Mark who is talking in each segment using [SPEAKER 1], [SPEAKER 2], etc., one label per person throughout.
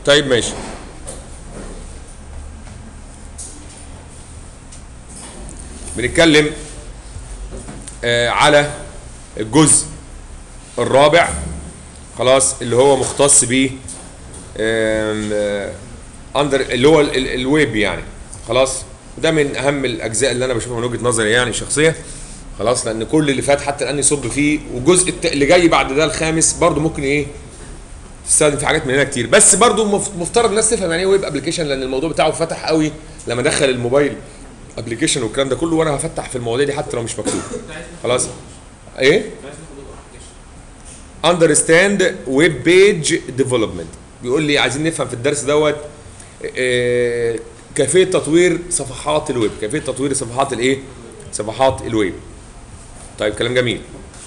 [SPEAKER 1] طيب ماشي بنتكلم آه على الجزء الرابع خلاص اللي هو مختص ب اندر اللي هو ال- ال- الويب يعني خلاص ده من اهم الاجزاء اللي انا بشوفها من وجهه نظري يعني شخصيه خلاص لان كل اللي فات حتى الان يصب فيه والجزء الت- اللي جاي بعد ده الخامس برضو ممكن ايه تستخدم في حاجات من هنا كتير بس برضو مف- مفترض الناس تفهم يعني ايه ويب ابلكيشن لان الموضوع بتاعه فتح قوي لما دخل الموبايل ابلكيشن والكلام ده كله وانا هفتح في المواضيع دي حتى لو مش مكتوب خلاص ايه understand web page development بيقول لي عايزين نفهم في الدرس دوت آه، كيفيه تطوير صفحات الويب كيفيه تطوير صفحات الايه صفحات الويب طيب كلام جميل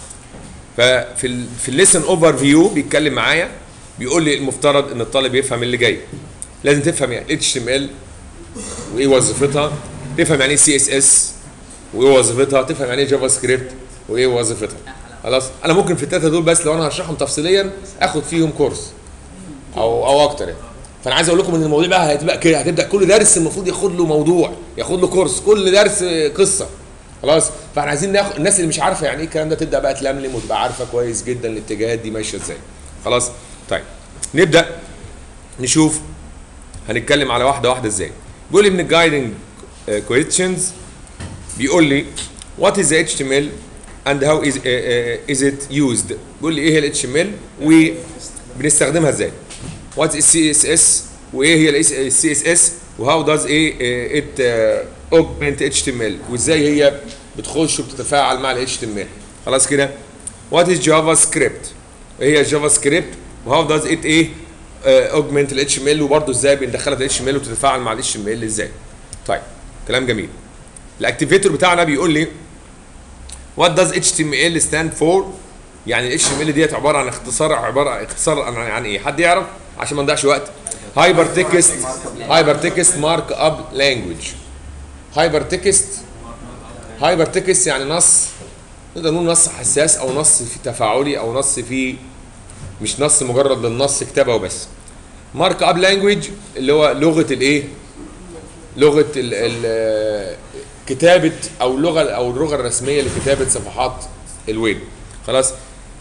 [SPEAKER 1] ففي ال في الليسن اوفر فيو بيتكلم معايا بيقول لي المفترض ان الطالب يفهم اللي جاي لازم تفهم يعني اتش ام ال وايه وظيفتها تفهم يعني ايه سي اس اس وايه وظيفتها تفهم يعني ايه جافا سكريبت وايه وظيفتها خلاص انا ممكن في الثلاثه دول بس لو انا هشرحهم تفصيليا اخد فيهم كورس او او اكتر يعني فانا عايز اقول لكم ان المواضيع بقى هتبقى كده هتبدا كل درس المفروض ياخد له موضوع ياخد له كورس كل درس قصه خلاص فاحنا عايزين ناخد الناس اللي مش عارفه يعني ايه الكلام ده تبدا بقى تلملم وتبقى عارفه كويس جدا الاتجاهات دي ماشيه ازاي خلاص طيب نبدا نشوف هنتكلم على واحده واحده ازاي بيقول لي من الجايدنج كويستشنز بيقول لي what is the HTML and how is uh, uh, is it used بيقول لي ايه هي ال HTML وبنستخدمها ازاي what is CSS وايه هي ال CSS وهاو does ايه it uh, augment HTML وازاي هي بتخش وبتتفاعل مع ال HTML خلاص كده what is JavaScript ايه هي جافا سكريبت وهاو does it ايه اوجمنت ال HTML وبرده ازاي بندخلها في ال HTML وتتفاعل مع ال HTML ازاي طيب كلام جميل الاكتيفيتور بتاعنا بيقول لي what does HTML stand for يعني ال HTML ديت عباره عن اختصار عباره عن اختصار عن, عن ايه حد يعرف عشان ما نضيعش وقت هايبر تكست هايبر تكست مارك اب لانجويج هايبر تكست هايبر تكست يعني نص نقدر نقول نص حساس او نص في تفاعلي او نص في مش نص مجرد للنص كتابه وبس مارك اب لانجويج اللي هو لغه الايه لغه ال ال كتابه او لغه او اللغه الرسميه لكتابه صفحات الويب خلاص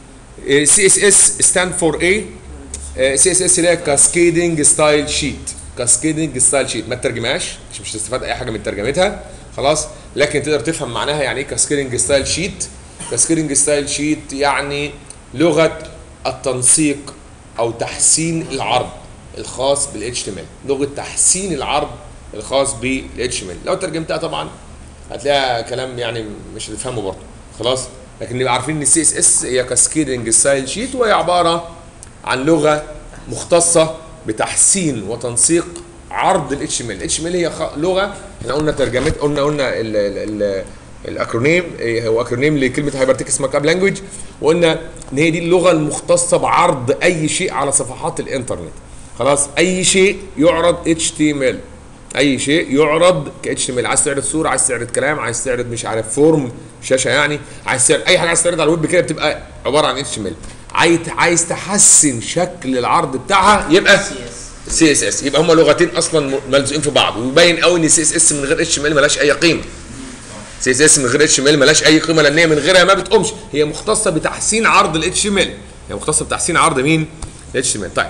[SPEAKER 1] سي اس اس ستاند فور ايه سي اس اس اللي هي كاسكيدنج ستايل شيت كاسكيدنج ستايل شيت ما تترجمهاش مش مش تستفاد اي حاجه من ترجمتها خلاص لكن تقدر تفهم معناها يعني ايه كاسكيدنج ستايل شيت كاسكيدنج ستايل شيت يعني لغه التنسيق او تحسين العرض الخاص بال HTML لغه تحسين العرض الخاص بال HTML لو ترجمتها طبعا هتلاقيها كلام يعني مش هتفهمه برضه خلاص لكن نبقى عارفين ان السي اس اس هي كاسكيدنج ستايل شيت وهي عباره عن لغه مختصه بتحسين وتنسيق عرض ال HTML ال HTML هي خ... لغه احنا قلنا ترجمت قلنا قلنا ال ال ال الاكرونيم إيه هو اكرونيم لكلمه هايبر تكست مارك اب لانجويج وقلنا ان هي دي اللغه المختصه بعرض اي شيء على صفحات الانترنت خلاص اي شيء يعرض HTML اي شيء يعرض ك HTML عايز تعرض صوره عايز تعرض كلام عايز تعرض مش عارف فورم شاشه يعني عايز تعرض اي حاجه عايز تعرض على الويب كده بتبقى عباره عن HTML عايز عايز تحسن شكل العرض بتاعها يبقى سي اس اس يبقى هما لغتين اصلا ملزوقين في بعض ويبين قوي ان سي اس اس من غير اتش ام ال ملهاش اي قيمه سي اس اس من غير اتش ام ال ملهاش اي قيمه لان هي من غيرها ما بتقومش هي مختصه بتحسين عرض الاتش ام ال هي مختصه بتحسين عرض مين الاتش ام ال طيب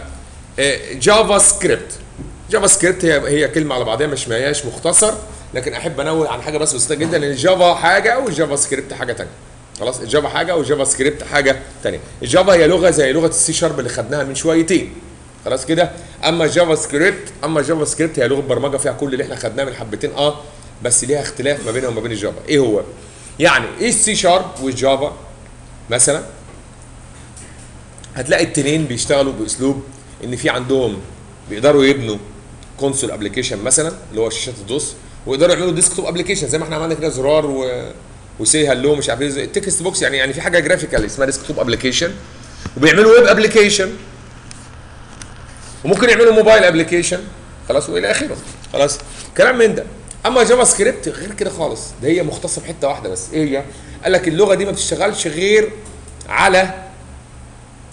[SPEAKER 1] جافا سكريبت جافا سكريبت هي هي كلمه على بعضها مش ما هياش مختصر لكن احب انوه عن حاجه بس بسيطه جدا ان الجافا حاجه والجافا سكريبت حاجه ثانيه خلاص الجافا حاجه والجافا سكريبت حاجه ثانيه الجافا هي لغه زي لغه السي شارب اللي خدناها من شويتين خلاص كده اما جافا سكريبت اما جافا سكريبت هي لغه برمجه فيها كل اللي احنا خدناه من حبتين اه بس ليها اختلاف ما بينها وما بين الجافا ايه هو يعني ايه السي شارب والجافا مثلا هتلاقي التنين بيشتغلوا باسلوب ان في عندهم بيقدروا يبنوا كونسول ابلكيشن مثلا اللي هو شاشات الدوس ويقدروا يعملوا ديسكتوب ابلكيشن زي ما احنا عملنا كده زرار و وسي هلو مش عارف ايه التكست بوكس يعني يعني في حاجه جرافيكال اسمها ديسكتوب ابلكيشن وبيعملوا ويب ابلكيشن وممكن يعملوا موبايل ابلكيشن خلاص والى اخره خلاص كلام من ده اما جافا سكريبت غير كده خالص ده هي مختصه بحته واحده بس ايه هي قال لك اللغه دي ما بتشتغلش غير على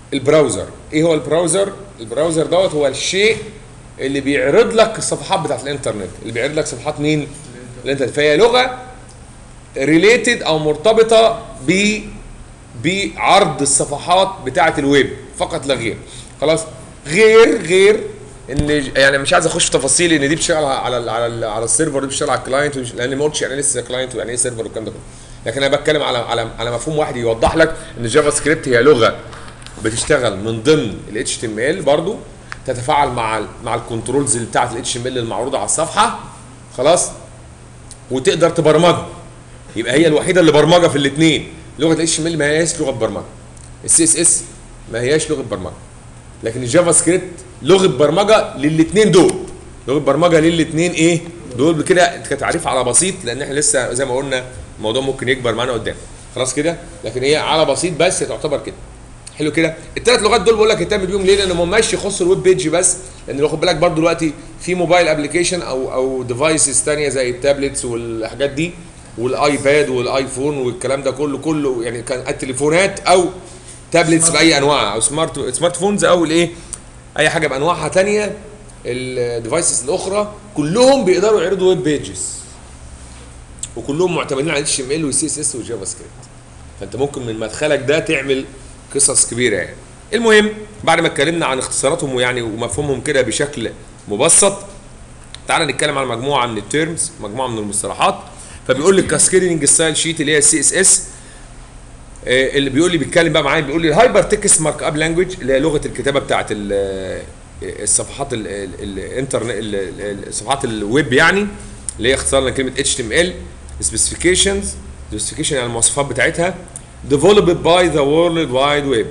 [SPEAKER 1] البراوزر ايه هو البراوزر البراوزر دوت هو الشيء اللي بيعرض لك الصفحات بتاعت الانترنت اللي بيعرض لك صفحات مين الانترنت فهي لغه ريليتد او مرتبطه ب بعرض الصفحات بتاعه الويب فقط لا غير خلاص غير غير ان يعني مش عايز اخش في تفاصيل ان دي بتشتغل على ال على ال على السيرفر دي بتشتغل على الكلاينت لان ما قلتش يعني إيه لسه كلاينت ويعني ايه سيرفر والكلام ده كله لكن انا بتكلم على على على مفهوم واحد يوضح لك ان الجافا سكريبت هي لغه بتشتغل من ضمن ال HTML برضو تتفاعل مع ال مع الكنترولز اللي بتاعت ال HTML المعروضه على الصفحه خلاص وتقدر تبرمجها يبقى هي الوحيده اللي برمجه في الاثنين لغه ال HTML ما هياش لغه برمجه السي اس اس ما هياش لغه برمجه لكن الجافا سكريبت لغه برمجه للاثنين دول لغه برمجه للاثنين ايه دول كده كتعريف على بسيط لان احنا لسه زي ما قلنا الموضوع ممكن يكبر معانا قدام خلاص كده لكن هي على بسيط بس تعتبر كده حلو كده الثلاث لغات دول بقول لك اهتم بيهم ليه لان هم ماشي يخصوا الويب بيج بس لان لو خد بالك برضو دلوقتي في موبايل ابلكيشن او او ديفايسز ثانيه زي التابلتس والحاجات دي والايباد والايفون والكلام ده كله كله يعني كان التليفونات او تابلتس باي انواعها او سمارت سمارت فونز او الايه اي حاجه بانواعها ثانيه الديفايسز الاخرى كلهم بيقدروا يعرضوا ويب بيجز وكلهم معتمدين على اتش ام ال والسي اس اس والجافا سكريبت فانت ممكن من مدخلك ده تعمل قصص كبيره يعني المهم بعد ما اتكلمنا عن اختصاراتهم ويعني ومفهومهم كده بشكل مبسط تعال نتكلم عن مجموعه من التيرمز مجموعه من المصطلحات فبيقول لك كاسكيدنج ستايل شيت اللي هي السي اس اس اللي بيقول لي بيتكلم بقى معايا بيقول لي الهايبر تكست مارك اب لانجوج اللي هي لغه الكتابه بتاعت ال- الصفحات ال- ال- الانترنت ال- ال- الصفحات الويب يعني اللي هي اختصار لكلمه اتش تي ام ال سبيسيفيكيشنز سبيسيفيكيشن يعني المواصفات بتاعتها developed by the world wide web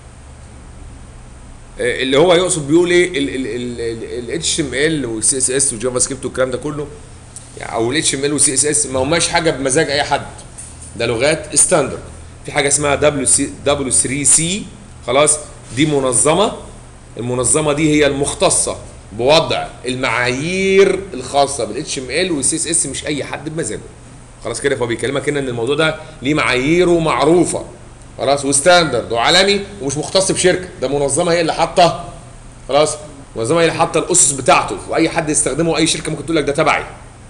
[SPEAKER 1] آه، اللي هو يقصد بيقول ايه ال اتش ام ال والسي اس اس والجافا سكريبت والكلام ده كله يعني او الاتش ام ال والسي اس اس ما هماش حاجه بمزاج اي حد ده لغات ستاندرد في حاجه اسمها دبليو سي دبليو 3 سي خلاص دي منظمه المنظمه دي هي المختصه بوضع المعايير الخاصه بالاتش ام ال والسي اس اس مش اي حد بمزاجه خلاص كده فهو بيكلمك هنا ان الموضوع ده ليه معاييره معروفه خلاص وستاندرد وعالمي ومش مختص بشركه ده منظمه هي اللي حاطه خلاص منظمه هي اللي حاطه الاسس بتاعته واي حد يستخدمه اي شركه ممكن تقول لك ده تبعي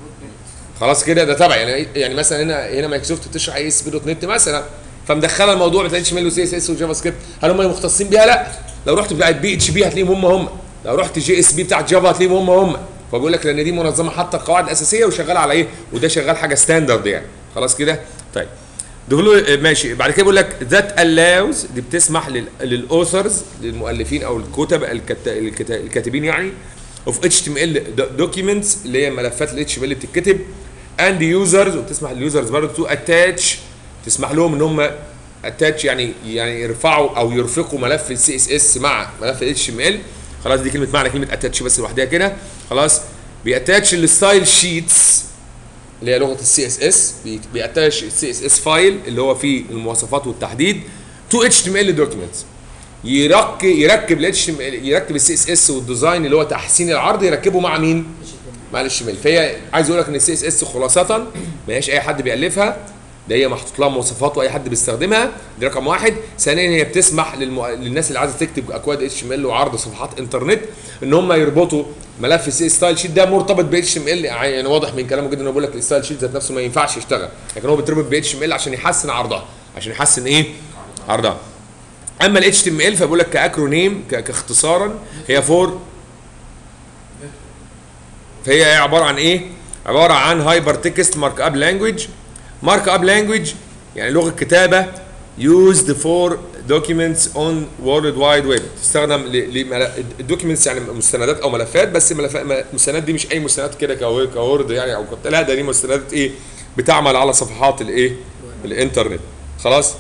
[SPEAKER 1] خلاص كده ده تبعي يعني يعني مثلا هنا هنا مايكروسوفت بتشرح اي اس بي دوت نت مثلا فمدخله الموضوع بتاع اتش ام ال وسي اس اس وجافا سكريبت هل هم مختصين بيها؟ لا لو رحت بتاعت بي اتش بي هتلاقيهم هم هم لو رحت جي اس بي بتاعت جافا هتلاقيهم هم هم فبيقول لك لان دي منظمه حاطه القواعد الاساسيه وشغاله على ايه وده شغال حاجه ستاندرد يعني خلاص كده طيب ديفلو ماشي بعد كده بيقول لك ذات allows دي بتسمح للاوثرز للمؤلفين او الكتب الكت- الكت- الكاتبين يعني اوف اتش تي ام ال دوكيومنتس اللي هي ملفات الاتش ام ال اللي بتتكتب اند يوزرز وبتسمح لليوزرز برضه تو اتاتش تسمح لهم ان هم اتاتش يعني يعني يرفعوا او يرفقوا ملف السي اس اس مع ملف الاتش ام ال خلاص دي كلمه معنى كلمه اتاتش بس لوحدها كده خلاص بياتاتش الستايل شيتس اللي هي لغه السي اس اس بياتاش السي اس اس فايل اللي هو فيه المواصفات والتحديد تو اتش تي ام ال دوكيومنتس يركب يركب الاتش يركب السي اس اس والديزاين اللي هو تحسين العرض يركبه مع مين؟ مع الاتش ام ال فهي عايز اقول لك ان السي اس اس خلاصه ما هياش اي حد بيالفها ده هي محطوط لها مواصفات واي حد بيستخدمها دي رقم واحد ثانيا هي بتسمح للمو... للناس اللي عايزه تكتب اكواد اتش ام ال وعرض صفحات انترنت ان هم يربطوا ملف السي ستايل شيت ده مرتبط ب اتش ام ال يعني واضح من كلامه جدا انه بيقول لك الستايل شيت ذات نفسه ما ينفعش يشتغل لكن هو بيتربط ب اتش ام ال عشان يحسن عرضها عشان يحسن ايه عرضها اما ال HTML فبقول لك كاكرونيم ك- كاختصارا هي فور فهي إيه عباره عن ايه؟ عباره عن هايبر تكست مارك اب لانجوج مارك اب لانجوج يعني لغه كتابه used for documents on world wide web تستخدم الدوكيومنتس يعني مستندات او ملفات بس ملفات المستندات دي مش اي مستندات كده كو- كوورد يعني او كت- لا ده دي مستندات ايه بتعمل على صفحات الايه الانترنت خلاص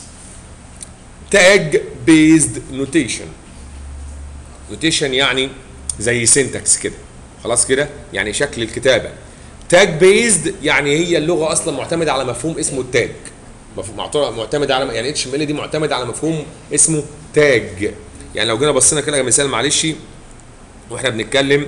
[SPEAKER 1] تاج بيزد نوتيشن نوتيشن يعني زي سينتاكس كده خلاص كده يعني شكل الكتابه تاج بيزد يعني هي اللغه اصلا معتمده على مفهوم اسمه التاج مفهوم معتو- معتمد على يعني اتش ام ال دي معتمده على مفهوم اسمه تاج يعني لو جينا بصينا كده مثال معلش واحنا بنتكلم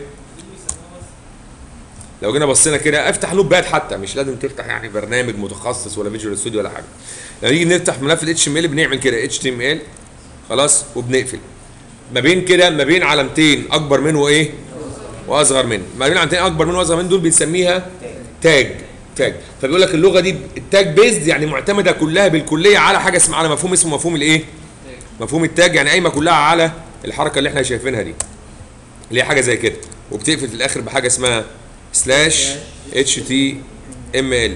[SPEAKER 1] لو جينا بصينا كده افتح لوب باد حتى مش لازم تفتح يعني برنامج متخصص ولا فيجوال ستوديو ولا حاجه لما نيجي نفتح ملف الاتش ام ال بنعمل كده اتش تي ام ال خلاص وبنقفل ما بين كده ما بين علامتين اكبر منه وايه واصغر منه ما بين علامتين اكبر منه واصغر منه دول بنسميها تاج تاج فبيقول لك اللغه دي التاج بيزد يعني معتمده كلها بالكليه على حاجه اسمها على مفهوم اسمه مفهوم الايه مفهوم التاج يعني قايمه كلها على الحركه اللي احنا شايفينها دي اللي هي حاجه زي كده وبتقفل في الاخر بحاجه اسمها سلاش اتش تي ام ال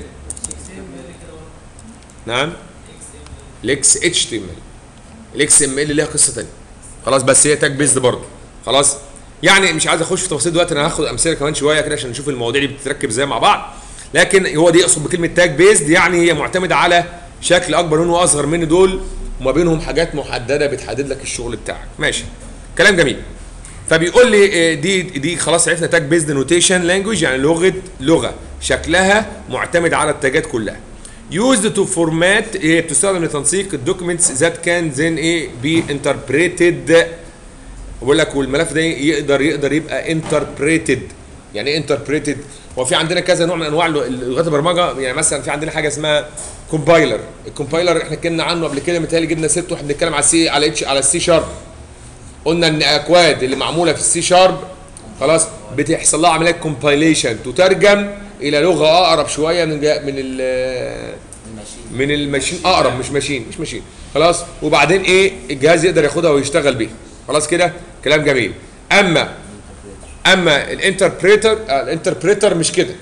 [SPEAKER 1] نعم الاكس اتش تي ام ال الاكس ام ال ليها قصه ثانيه خلاص بس هي تاج بيزد برضه خلاص يعني مش عايز اخش في تفاصيل دلوقتي انا هاخد امثله كمان شويه كده عشان نشوف المواضيع دي بتتركب ازاي مع بعض لكن هو دي يقصد بكلمه تاج بيزد يعني هي معتمده على شكل اكبر منه واصغر منه دول وما بينهم حاجات محدده بتحدد لك الشغل بتاعك ماشي كلام جميل فبيقول لي آه، دي دي خلاص عرفنا تاج بيزد نوتيشن لانجوج يعني لغه لغه شكلها معتمد على التاجات كلها used to format هي بتستخدم لتنسيق الدوكيومنتس ذات كان ذن ايه بي انتربريتد بقول لك والملف ده يقدر يقدر يبقى انتربريتد يعني ايه انتربريتد هو في عندنا كذا نوع من انواع لغات البرمجه يعني مثلا في عندنا حاجه اسمها كومبايلر الكومبايلر احنا اتكلمنا عنه قبل كده متهيألي جبنا سيرته واحنا بنتكلم على السي على اتش على السي شارب قلنا ان اكواد اللي معموله في السي شارب خلاص بتحصل لها عمليه كومبايليشن تترجم الى لغه اقرب شويه من من ال من الماشين اقرب مش ماشين مش ماشين خلاص وبعدين ايه الجهاز يقدر ياخدها ويشتغل بيها خلاص كده كلام جميل اما اما الانتربريتر الانتربريتر مش كده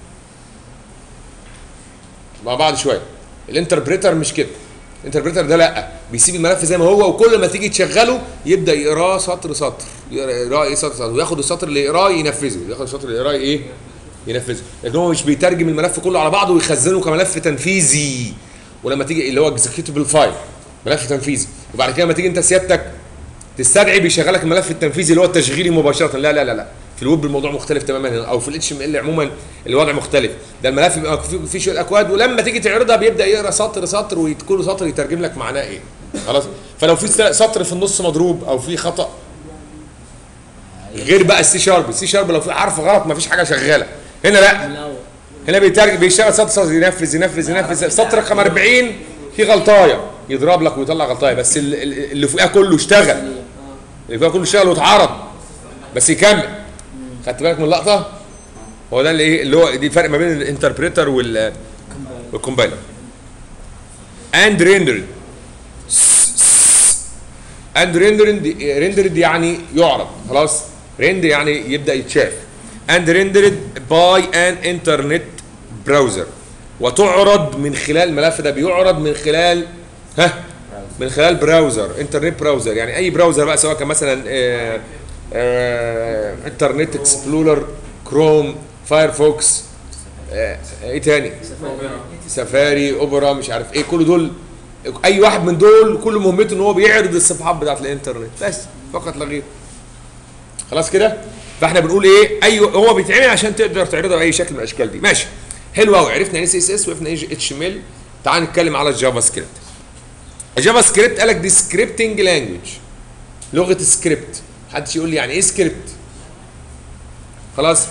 [SPEAKER 1] مع بعض شويه الانتربريتر مش كده الانتربريتر ده لا بيسيب الملف زي ما هو وكل ما تيجي تشغله يبدا يقراه سطر سطر يقراه ايه سطر سطر وياخد السطر اللي يقراه ينفذه ياخد السطر اللي يقراه ايه ينفذه لكن هو مش بيترجم الملف كله على بعضه ويخزنه كملف تنفيذي ولما تيجي اللي هو اكزكيوتبل فايل ملف تنفيذي وبعد كده لما تيجي انت سيادتك تستدعي بيشغلك الملف التنفيذي اللي هو التشغيلي مباشره لا لا لا لا في الويب الموضوع مختلف تماما او في الاتش ام ال عموما الوضع مختلف ده الملف بيبقى فيه في شويه اكواد ولما تيجي تعرضها بيبدا يقرا سطر سطر وكل سطر يترجم لك معناه ايه خلاص فلو في سطر في النص مضروب او في خطا غير بقى السي شارب السي شارب لو في حرف غلط مفيش حاجه شغاله هنا لا هنا بيترجم بيشتغل سطر سطر ينفذ ينفذ ينفذ سطر رقم 40 في غلطايه يضرب لك ويطلع غلطايه بس ال- ال- اللي فوقها كله اشتغل اللي فوقها كله اشتغل واتعرض بس يكمل خدت بالك من اللقطه هو ده اللي ايه اللي هو دي الفرق ما بين الانتربريتر وال والكومبايلر اند ريندرد اند ريندرد ريندرد يعني يعرض خلاص ريند يعني يبدا يتشاف اند ريندرد باي ان انترنت براوزر وتعرض من خلال الملف ده بيعرض من خلال ها من خلال براوزر انترنت براوزر يعني اي براوزر بقى سواء كان مثلا آه، آه، انترنت اكسبلورر كروم فايرفوكس آه، ايه تاني سفاري اوبرا مش عارف ايه كل دول اي واحد من دول كل مهمته ان هو بيعرض الصفحات بتاعت الانترنت بس فقط لا غير خلاص كده فاحنا بنقول ايه اي هو بيتعمل عشان تقدر تعرضها باي شكل من الاشكال دي ماشي حلو قوي عرفنا يعني سي اس اس وعرفنا ايه اتش ام ال تعال نتكلم على الجافا سكريبت الجافا سكريبت قالك دي سكريبتنج لانجوج لغه سكريبت محدش يقول لي يعني ايه سكريبت خلاص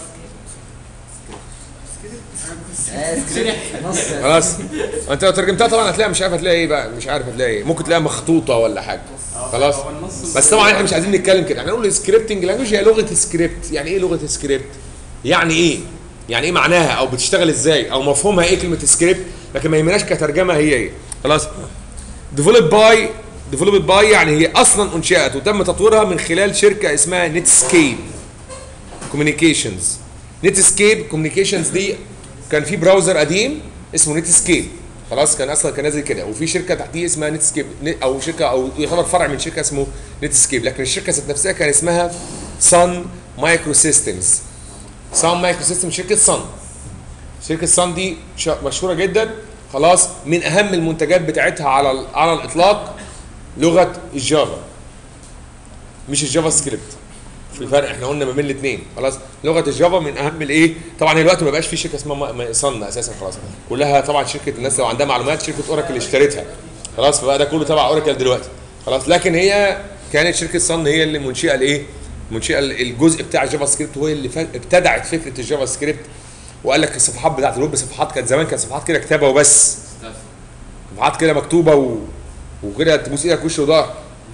[SPEAKER 1] خلاص انت لو ترجمتها طبعا هتلاقيها مش عارف هتلاقي ايه بقى مش عارف هتلاقي ايه ممكن تلاقيها مخطوطه ولا حاجه خلاص بس طبعا احنا مش عايزين نتكلم كده احنا نقول سكريبتنج لانجوج هي لغه سكريبت يعني ايه لغه سكريبت يعني ايه يعني ايه معناها او بتشتغل ازاي او مفهومها ايه كلمه سكريبت لكن ما يهمناش كترجمه هي ايه خلاص ديفلوب باي ديفلوبد باي يعني هي اصلا انشئت وتم تطويرها من خلال شركه اسمها نتسكيب كوميونيكيشنز نتسكيب كوميونيكيشنز دي كان في براوزر قديم اسمه نتسكيب خلاص كان اصلا كان نازل كده وفي شركه تحتيه اسمها نتسكيب او شركه او يعتبر فرع من شركه اسمه نتسكيب لكن الشركه ذات نفسها كان اسمها سان مايكرو سيستمز سان مايكرو سيستم شركه سان شركه سان دي ش- مشهوره جدا خلاص من اهم المنتجات بتاعتها على ال- على الاطلاق لغه الجافا مش الجافا سكريبت في فرق احنا قلنا ما بين الاثنين خلاص لغه الجافا من اهم الايه طبعا هي دلوقتي ما بقاش في شركه اسمها ما- ما- صن اساسا خلاص كلها طبعا شركه الناس لو عندها معلومات شركه اوراكل اشترتها خلاص فبقى ده كله تبع اوراكل دلوقتي خلاص لكن هي كانت شركه صن هي اللي منشئه الايه منشئه الجزء بتاع الجافا سكريبت وهي اللي ف- ابتدعت فكره الجافا سكريبت وقال لك الصفحات بتاعت الويب صفحات كانت زمان كانت صفحات كده كتابه وبس صفحات كده مكتوبه و... وكده تبوس ايدك وش وظهر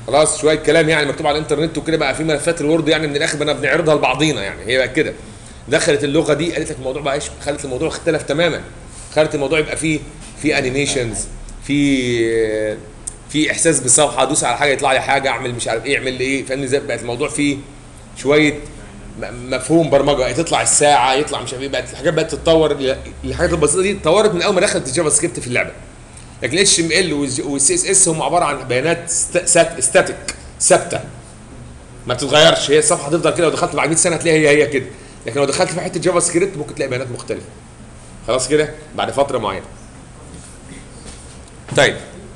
[SPEAKER 1] خلاص شويه كلام يعني مكتوب على الانترنت وكده بقى في ملفات الوورد يعني من الاخر بقى بنعرضها لبعضينا يعني هي بقى كده دخلت اللغه دي قالت لك الموضوع بقى ايش خلت الموضوع اختلف تماما خلت الموضوع يبقى فيه في انيميشنز في في احساس بالصفحه ادوس على حاجه يطلع لي حاجه اعمل مش عارف ايه اعمل لي ايه فاهمني ازاي بقت الموضوع فيه شويه م- مفهوم برمجه يعني تطلع الساعه يطلع مش عارف ايه بقت الحاجات بقت تتطور الحاجات البسيطه دي اتطورت من اول ما دخلت الجافا سكريبت في اللعبه لكن الاتش ام ال والسي اس اس هم عباره عن بيانات ستاتيك ثابته ما بتتغيرش هي الصفحه هتفضل كده لو دخلت بعد 100 سنه هتلاقيها هي هي كده لكن لو دخلت في حته جافا سكريبت ممكن تلاقي بيانات مختلفه خلاص كده بعد فتره معينه طيب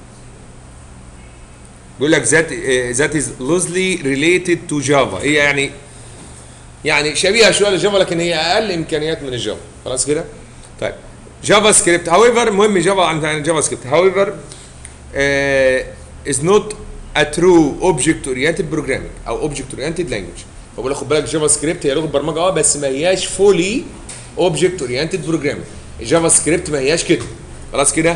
[SPEAKER 1] بيقول لك ذات ذات از لوزلي ريليتد تو جافا هي يعني يعني شبيهه شويه لجافا لكن هي اقل امكانيات من الجافا خلاص كده طيب جافا سكريبت however المهم جافا عن جافا سكريبت however uh, is not a true object oriented programming او object oriented language فبقول لك خد بالك جافا سكريبت هي لغه برمجه اه بس ما هياش فولي object oriented programming الجافا سكريبت ما هياش كده خلاص كده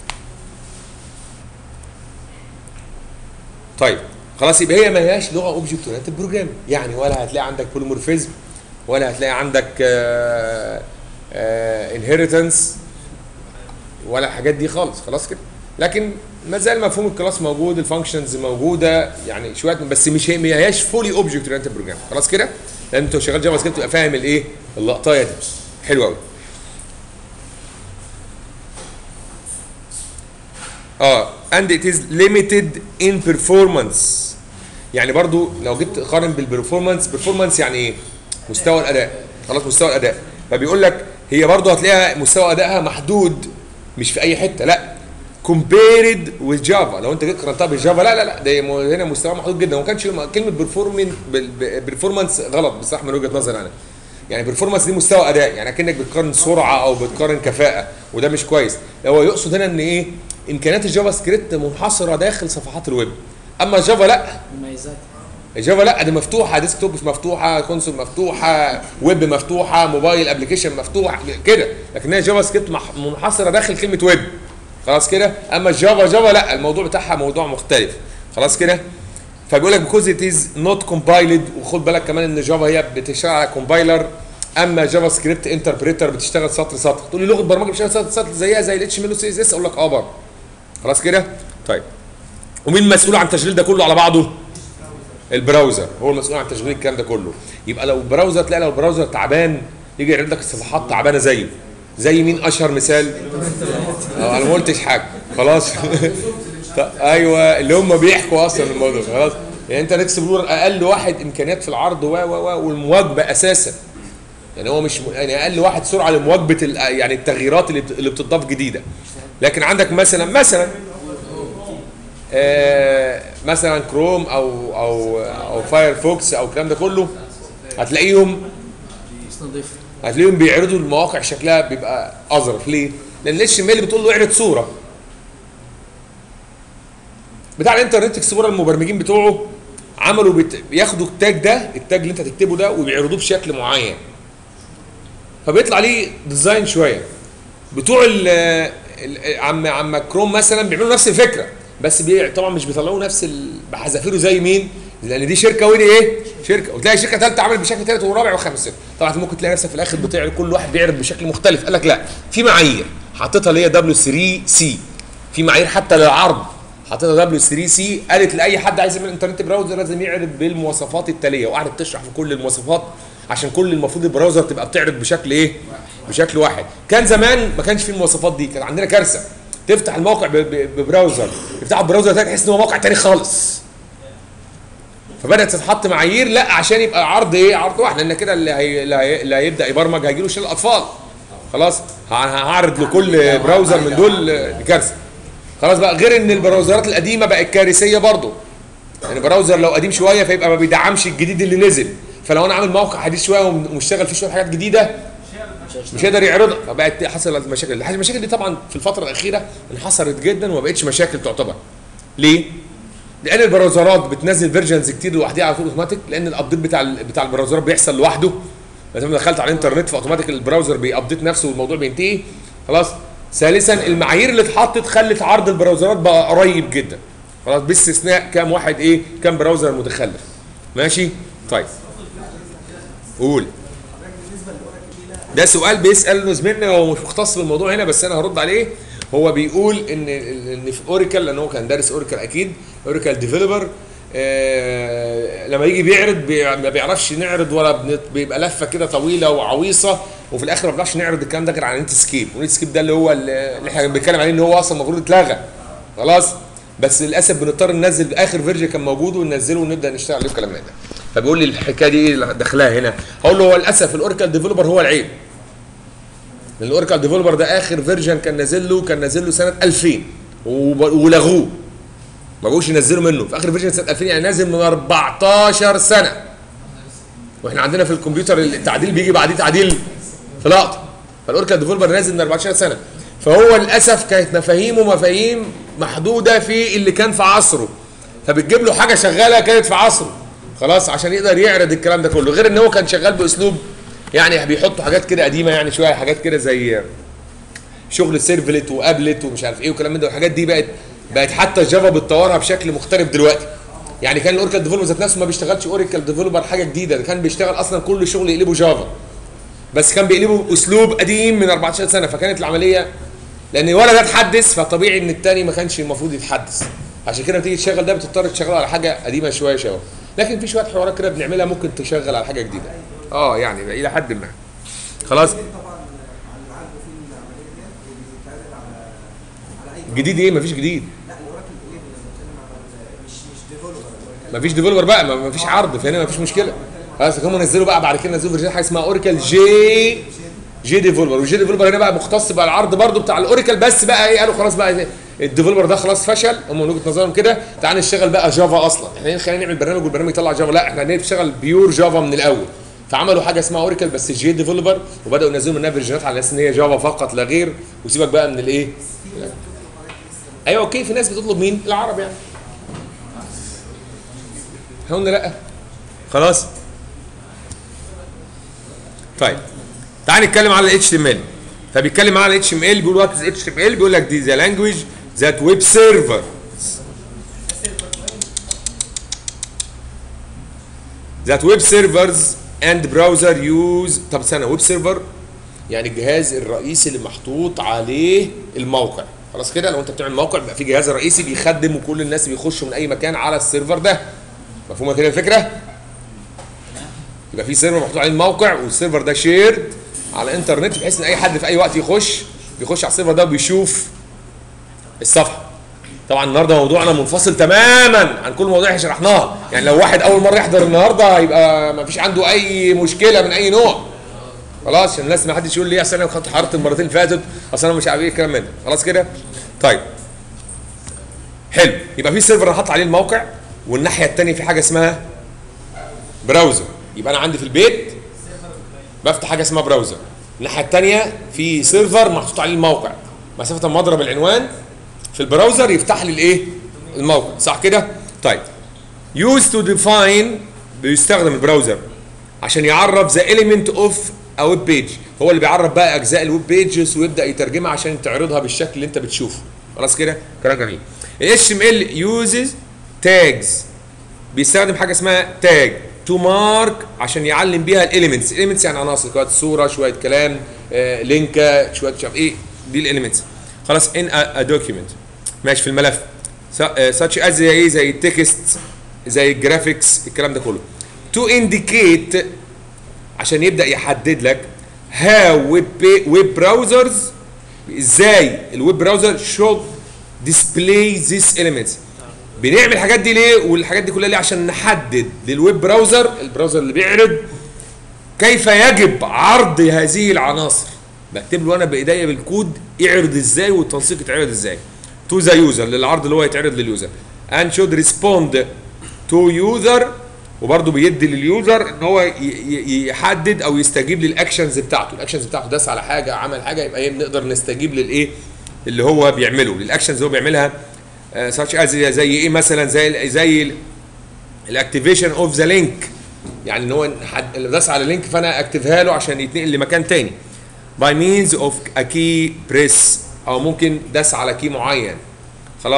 [SPEAKER 1] طيب خلاص يبقى هي ما هياش لغه اوبجكت اورينتد بروجرامينج يعني ولا هتلاقي عندك بوليمورفيزم ولا هتلاقي عندك انهيرتنس ولا الحاجات دي خالص خلاص كده لكن ما زال مفهوم الكلاس موجود الفانكشنز موجوده يعني شويه بس مش هي ما هياش فولي اوبجكت اورينتد بروجرامينج خلاص كده لان انت شغال جافا سكريبت تبقى فاهم الايه اللقطايه دي حلو قوي اه and it is limited in performance يعني برضو لو جيت تقارن بالبرفورمانس برفورمانس يعني ايه مستوى الاداء خلاص مستوى الاداء فبيقول لك هي برضو هتلاقيها مستوى ادائها محدود مش في اي حته لا compared with جافا لو انت جيت قارنتها بالجافا لا لا لا ده م- هنا مستوى محدود جدا وما كانش كلمه برفورمنس برفورمانس غلط بصراحه من وجهه نظري انا يعني برفورمانس دي مستوى اداء يعني كانك بتقارن سرعه او بتقارن كفاءه وده مش كويس هو يقصد هنا ان ايه امكانيات الجافا سكريبت منحصره داخل صفحات الويب اما جافا لا
[SPEAKER 2] مميزات
[SPEAKER 1] الجافا لا دي مفتوحه ديسك توب مفتوحه كونسول مفتوحه ويب مفتوحه موبايل ابلكيشن مفتوح كده لكن هي جافا سكريبت مح- منحصره داخل كلمه ويب خلاص كده اما الجافا جافا لا الموضوع بتاعها موضوع مختلف خلاص كده فبيقول لك because it is not compiled وخد بالك كمان ان جافا هي بتشتغل على كومبايلر اما جافا سكريبت انتربريتر بتشتغل سطر سطر تقول لي لغه برمجه بتشتغل سطر سطر زيها زي الاتش ام ال والسي اس اس اقول لك اه برضه خلاص كده طيب ومين المسؤول عن تشغيل ده كله على بعضه البراوزر هو المسؤول عن تشغيل الكلام ده كله يبقى لو البراوزر تلاقي لو البراوزر تعبان يجي يعرض لك الصفحات تعبانه زيه زي مين اشهر مثال اه انا ما قلتش حاجه خلاص طب ايوه اللي هم بيحكوا اصلا الموضوع خلاص يعني انت اكسبلور اقل واحد امكانيات في العرض و و و والمواكبه اساسا يعني هو مش م- يعني اقل واحد سرعه لمواكبه ال- يعني التغييرات اللي بت- اللي بتضاف جديده لكن عندك مثلا مثلا آه مثلا كروم او او او فايرفوكس او الكلام ده كله هتلاقيهم
[SPEAKER 2] نضيف
[SPEAKER 1] هتلاقيهم بيعرضوا المواقع شكلها بيبقى اظرف ليه؟ لان الاتش ام ال بتقول له اعرض صوره بتاع الانترنت اكسبلورر المبرمجين بتوعه عملوا بت... بياخدوا التاج ده التاج اللي انت هتكتبه ده وبيعرضوه بشكل معين فبيطلع ليه ديزاين شويه بتوع ال ال- عم عم كروم مثلا بيعملوا نفس الفكره بس بي... طبعا مش بيطلعوا نفس ال... بحذافيره زي مين؟ لان دي شركه ودي ايه؟ شركه وتلاقي شركه ثالثه عملت بشكل ثالث ورابع وخامس ست. طبعا ممكن تلاقي نفسك في الاخر بتعرض كل واحد بيعرض بشكل مختلف قال لك لا في معايير حاططها اللي هي دبليو 3 سي في معايير حتى للعرض حاططها دبليو 3 سي قالت لاي حد عايز يعمل انترنت براوزر لازم يعرض بالمواصفات التاليه وقعدت تشرح في كل المواصفات عشان كل المفروض البراوزر تبقى بتعرض بشكل ايه؟ بشكل واحد كان زمان ما كانش فيه المواصفات دي كان عندنا كارثه تفتح الموقع ب- ب- ببراوزر تفتح البراوزر ده تحس ان هو موقع تاني خالص فبدات تتحط معايير لا عشان يبقى عرض ايه عرض واحد لان كده اللي, هي... اللي, هي... اللي هيبدا يبرمج هيجي له شلل اطفال خلاص ه- هعرض لكل براوزر من دول آه، كارثه خلاص بقى غير ان البراوزرات القديمه بقت كارثيه برضه يعني براوزر لو قديم شويه فيبقى ما بيدعمش الجديد اللي نزل فلو انا عامل موقع حديث شويه ومشتغل فيه شويه حاجات جديده مش هيقدر يعرضها فبقت حصلت مشاكل المشاكل دي طبعا في الفتره الاخيره انحصرت جدا وما بقتش مشاكل تعتبر ليه لان البراوزرات بتنزل فيرجنز كتير لوحدها على طول اوتوماتيك لان الابديت بتاع ال- بتاع البراوزرات بيحصل لوحده لما دخلت على الانترنت فاوتوماتيك البراوزر بيابديت نفسه والموضوع بينتهي خلاص ثالثا المعايير اللي اتحطت خلت عرض البراوزرات بقى قريب جدا خلاص باستثناء كام واحد ايه كام براوزر متخلف ماشي طيب قول ده سؤال بيسال زميلنا هو مش مختص بالموضوع هنا بس انا هرد عليه هو بيقول ان ان في اوريكل لان هو كان دارس اوريكل اكيد اوريكل ديفلوبر آه لما يجي بيعرض بي ما بيعرفش نعرض ولا بنت- بيبقى لفه كده طويله وعويصه وفي الاخر ما بنعرفش نعرض الكلام ده غير على نت سكيب ونت سكيب ده اللي هو اللي احنا بنتكلم عليه ان هو اصلا المفروض اتلغى خلاص بس للاسف بنضطر ننزل اخر فيرجن كان موجود وننزله ونبدا نشتغل عليه الكلام ده فبيقول لي الحكايه دي ايه اللي داخلها هنا هقول له هو للاسف الاوريكل ديفلوبر هو العيب لان الاوريكل ديفلوبر ده اخر فيرجن كان نازل له كان نازل له سنه 2000 وب- ولغوه ما بقوش ينزلوا منه في اخر فيرجن سنه 2000 يعني نازل من 14 سنه واحنا عندنا في الكمبيوتر التعديل بيجي بعديه تعديل في لقطه فالاوركل ديفلوبر نازل من 14 سنه فهو للاسف كانت مفاهيمه مفاهيم محدوده في اللي كان في عصره فبتجيب له حاجه شغاله كانت في عصره خلاص عشان يقدر يعرض الكلام ده كله غير ان هو كان شغال باسلوب يعني بيحطوا حاجات كده قديمه يعني شويه حاجات كده زي شغل سيرفلت وابلت ومش عارف ايه وكلام من ده والحاجات دي بقت بقت حتى جافا بتطورها بشكل مختلف دلوقتي يعني كان الاوركل ديفلوبر ذات نفسه ما بيشتغلش اوركل ديفلوبر حاجه جديده ده كان بيشتغل اصلا كل شغل يقلبه جافا بس كان بيقلبه باسلوب قديم من 14 سنه فكانت العمليه لان ولا ده اتحدث فطبيعي ان الثاني ما كانش المفروض يتحدث عشان كده بتيجي تشغل ده بتضطر تشغله على حاجه قديمه شويه شويه لكن في شويه حوارات كده بنعملها ممكن تشغل على حاجه جديده اه يعني الى حد ما خلاص
[SPEAKER 2] طبعا على اللي عارفه في العمليه ديت بيتعرض على على اي
[SPEAKER 1] جديد ايه مفيش جديد
[SPEAKER 2] لا الاوراكل ايه انا بتكلم على ال- مش مش ديفلوبر
[SPEAKER 1] مفيش ديفلوبر بقى ما- مفيش عرض فهنا مفيش مشكله خلاص هم نزلوا بقى بعد كده نزلوا فيرجن حاجه اسمها اوريكل جي جي ديفلوبر والجي ديفلوبر هنا بقى مختص بقى العرض برضو بتاع الاوريكل بس بقى ايه قالوا خلاص بقى الديفلوبر ده خلاص فشل هم من وجهه نظرهم كده تعال نشتغل بقى جافا اصلا احنا ليه خلينا نعمل برنامج والبرنامج يطلع جافا لا احنا نشتغل بيور جافا من الاول فعملوا حاجه اسمها اوريكل بس جي ديفلوبر وبداوا ينزلوا منها فيرجنات على اساس ان هي جافا فقط لا غير وسيبك بقى من الايه ايوه اوكي في ناس بتطلب مين العرب يعني احنا قلنا لا خلاص طيب تعال نتكلم على ال HTML فبيتكلم على ال HTML بيقول وات از HTML بيقول لك دي ذا لانجويج ذات ويب سيرفر ذات ويب سيرفرز اند براوزر يوز طب استنى ويب سيرفر يعني الجهاز الرئيسي اللي محطوط عليه الموقع خلاص كده لو انت بتعمل موقع بيبقى في جهاز رئيسي بيخدم وكل الناس بيخشوا من اي مكان على السيرفر ده مفهومه كده الفكره يبقى في سيرفر محطوط عليه الموقع والسيرفر ده شيرد على الانترنت بحيث ان اي حد في اي وقت يخش بيخش على السيرفر ده وبيشوف الصفحه طبعا النهارده موضوعنا منفصل تماما عن كل المواضيع اللي شرحناها يعني لو واحد اول مره يحضر النهارده هيبقى ما فيش عنده اي مشكله من اي نوع خلاص عشان الناس ما حدش يقول لي اصل انا خدت حراره المرتين اللي فاتت اصل انا مش عارف ايه الكلام من ده خلاص كده طيب حلو يبقى في سيرفر انا حاطط عليه الموقع والناحيه الثانيه في حاجه اسمها براوزر يبقى انا عندي في البيت بفتح حاجه اسمها براوزر الناحيه الثانيه في سيرفر محطوط عليه الموقع مسافه ما اضرب العنوان في البراوزر يفتح لي الايه الموقع صح كده طيب يوز تو ديفاين بيستخدم البراوزر عشان يعرف ذا element اوف ا ويب بيج هو اللي بيعرف بقى اجزاء الويب بيجز ويبدا يترجمها عشان تعرضها بالشكل اللي انت بتشوفه خلاص كده كلام جميل ال HTML uses tags بيستخدم حاجه اسمها تاج تو مارك عشان يعلم بيها الاليمنتس الاليمنتس يعني عناصر شويه صوره شويه كلام آه، لينكه شويه مش عارف ايه دي الاليمنتس خلاص ان ا دوكيمنت ماشي في الملف ساتش از زي ايه زي التكست زي الجرافيكس الكلام ده كله تو انديكيت عشان يبدا يحدد لك هاو ويب ويب براوزرز ازاي الويب براوزر شود ديسبلاي ذيس elements بنعمل الحاجات دي ليه والحاجات دي كلها ليه عشان نحدد للويب براوزر البراوزر اللي بيعرض كيف يجب عرض هذه العناصر بكتب له انا بايديا بالكود يعرض ازاي والتنسيق يتعرض ازاي تو ذا يوزر للعرض اللي هو يتعرض لليوزر and should respond to user وبرضه بيدي لليوزر ان هو ي- ي- يحدد او يستجيب للاكشنز بتاعته الاكشنز بتاعته داس على حاجه عمل حاجه يبقى ايه نقدر نستجيب للايه اللي هو بيعمله للاكشنز اللي هو بيعملها ساتش از زي ايه مثلا زي زي الاكتيفيشن اوف ذا لينك يعني ان هو حد- اللي داس على لينك فانا اكتفها له عشان يتنقل لمكان تاني باي مينز اوف ا كي بريس او ممكن داس على كي معين خلاص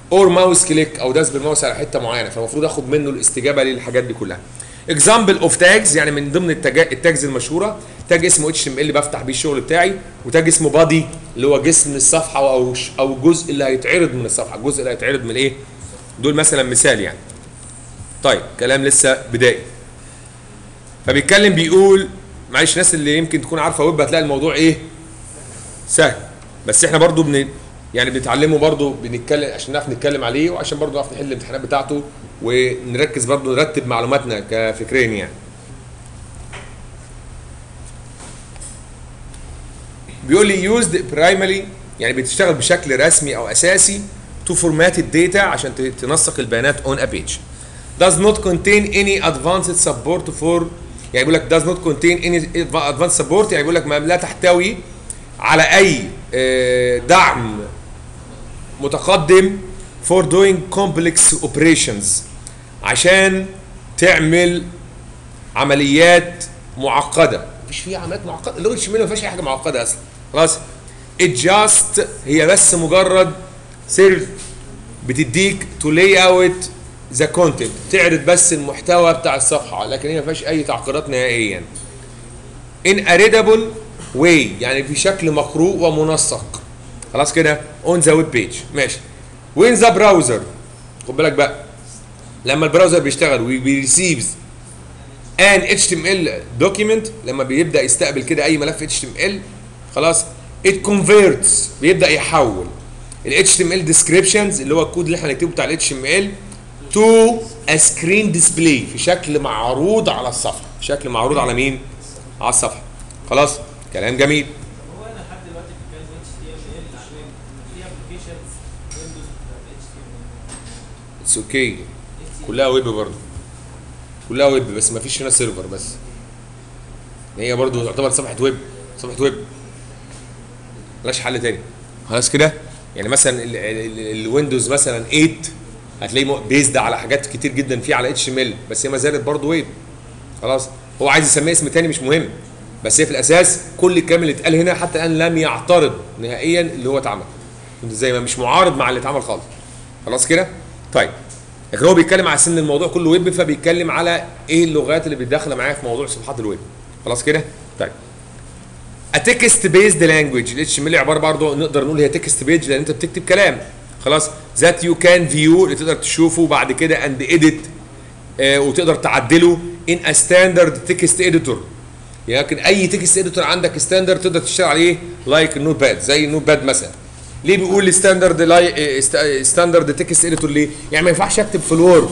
[SPEAKER 1] اور ماوس كليك او داس بالماوس على حته معينه فالمفروض اخد منه الاستجابه للحاجات دي كلها اكزامبل اوف تاجز يعني من ضمن التاج- التاجز المشهوره تاج اسمه اتش ام ال بفتح بيه الشغل بتاعي وتاج اسمه بادي اللي هو جسم الصفحه او ش- او الجزء اللي هيتعرض من الصفحه الجزء اللي هيتعرض من ايه دول مثلا مثال يعني طيب كلام لسه بدائي فبيتكلم بيقول معلش الناس اللي يمكن تكون عارفه ويب هتلاقي الموضوع ايه سهل بس احنا برضو بن يعني بنتعلمه برضو بنتكلم عشان نعرف نتكلم عليه وعشان برضو نعرف نحل الامتحانات بتاعته ونركز برضو نرتب معلوماتنا كفكرين يعني بيقول لي used primarily يعني بتشتغل بشكل رسمي او اساسي to format الداتا عشان ت- تنسق البيانات on a page does not contain any advanced support for يعني بيقول لك does not contain any advanced support يعني بيقول لك ما لا تحتوي على اي آه، دعم متقدم for doing complex operations عشان تعمل عمليات معقده مفيش فيها عمليات معقده اللغه الشماليه ما فيهاش اي حاجه معقده اصلا خلاص it just هي بس مجرد سيرف بتديك تو لاي اوت ذا كونتنت تعرض بس المحتوى بتاع الصفحه لكن هي ما فيهاش اي تعقيدات نهائيا in a readable way يعني في شكل مقروء ومنسق خلاص كده on the web page ماشي when the browser خد بالك بقى لما البراوزر بيشتغل وبيريسيفز ان اتش تي ام ال دوكيمنت لما بيبدا يستقبل كده اي ملف اتش تي ام ال خلاص ات كونفيرتس بيبدا يحول الاتش تي ام ال ديسكريبشنز اللي هو الكود اللي احنا هنكتبه بتاع الاتش ام ال تو ا سكرين ديسبلاي في شكل معروض على الصفحه في شكل معروض على مين على الصفحه خلاص كلام جميل
[SPEAKER 3] هو انا لحد دلوقتي بتكلم اتش تي ام ال عشان في ابلكيشنز ويندوز اتش تي ام
[SPEAKER 1] اتس اوكي كلها ويب برضه كلها ويب بس ما فيش هنا سيرفر بس هي برضه تعتبر صفحه ويب صفحه ويب ملهاش حل تاني خلاص كده يعني مثلا ال- ال- ال- الويندوز مثلا 8 هتلاقيه بيزد على حاجات كتير جدا فيه على اتش ام ال بس هي ما زالت برضه ويب خلاص هو عايز يسميها اسم تاني مش مهم بس هي في الاساس كل الكلام اللي اتقال هنا حتى الان لم يعترض نهائيا اللي هو اتعمل زي ما مش معارض مع اللي اتعمل خالص خلاص كده طيب لكن هو بيتكلم على سن الموضوع كله ويب فبيتكلم على ايه اللغات اللي بتدخل معايا في موضوع صفحات الويب خلاص كده طيب a text based language الاتش ام ال عباره برضه نقدر نقول هي تكست بيج لان انت بتكتب كلام خلاص ذات يو كان فيو اللي تقدر تشوفه بعد كده اند اديت وتقدر تعدله ان ا ستاندرد تكست اديتور لكن اي تكست اديتور عندك ستاندرد تقدر تشتغل عليه لايك النوت باد زي النوت باد مثلا ليه بيقول ستاندرد لاي ستاندرد تكست اديتور ليه؟ يعني ما ينفعش اكتب في الوورد